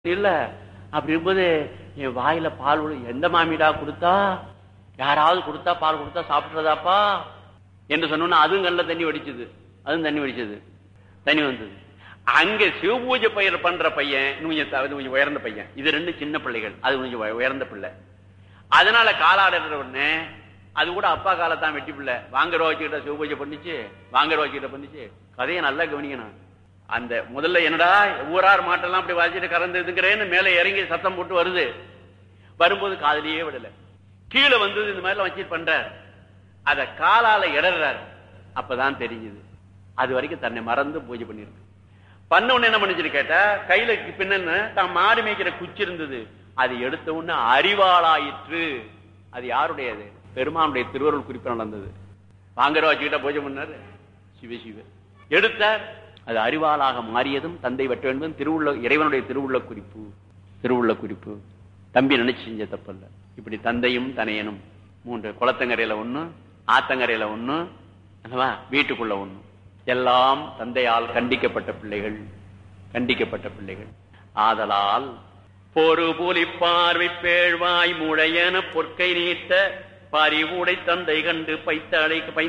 இல்ல அப்படி இருக்கும்போது என் வாயில பால் விழு எந்த மாமிடா கொடுத்தா யாராவது கொடுத்தா பால் கொடுத்தா சாப்பிடுறதாப்பா என்று சொன்னோன்னா அதுவும் கண்ணில் தண்ணி வடிச்சது அதுவும் தண்ணி வடிச்சது தண்ணி வந்தது அங்க சிவபூஜை பயிர் பண்ற பையன் இன்னும் கொஞ்சம் த- இது கொஞ்சம் உயர்ந்த பையன் இது ரெண்டு சின்ன பிள்ளைகள் அது கொஞ்சம் உய- உயர்ந்த பிள்ளை அதனால காலாடுற உடனே அது கூட அப்பா காலத்தான் வெட்டி பிள்ளை வாங்குற வச்சுக்கிட்ட சிவபூஜை பண்ணிச்சு வாங்குற வச்சுக்கிட்ட பண்ணிச்சு கதையை நல்லா கவனிக்கணும் அந்த முதல்ல என்னடா ஊரார் மாட்டெல்லாம் அப்படி வாசிட்டு கறந்துதுங்கிறேன்னு மேலே இறங்கி சத்தம் போட்டு வருது வரும்போது காதலியே விடல கீழே வந்தது இந்த மாதிரிலாம் வச்சு பண்றார் அத காலால இடறார் அப்பதான் தெரிஞ்சது அது வரைக்கும் தன்னை மறந்து பூஜை பண்ணிருக்கு பண்ண உடனே என்ன பண்ணிச்சுன்னு கேட்டா கையில பின்னன்னு தான் மாடு மேய்க்கிற குச்சி இருந்தது அது எடுத்த உடனே அறிவாளாயிற்று அது யாருடையது பெருமானுடைய திருவருள் குறிப்பு நடந்தது வாங்குற வச்சுக்கிட்ட பூஜை பண்ணாரு சிவ சிவ எடுத்தார் அது அறிவாளாக மாறியதும் தந்தை வெட்ட வேண்டும் திருவுள்ள இறைவனுடைய திருவுள்ள குறிப்பு திருவுள்ள குறிப்பு தம்பி நினைச்சு செஞ்ச தப்பல்ல இப்படி தந்தையும் தனையனும் மூன்று குளத்தங்கரையில ஒண்ணு ஆத்தங்கரையில ஒண்ணு அல்லவா வீட்டுக்குள்ள ஒண்ணு எல்லாம் தந்தையால் கண்டிக்கப்பட்ட பிள்ளைகள் கண்டிக்கப்பட்ட பிள்ளைகள் ஆதலால் பொறு புலி பார்வை பேழ்வாய் முழையன பொற்கை நீட்ட பறிவுடை தந்தை கண்டு பைத்த அழைக்க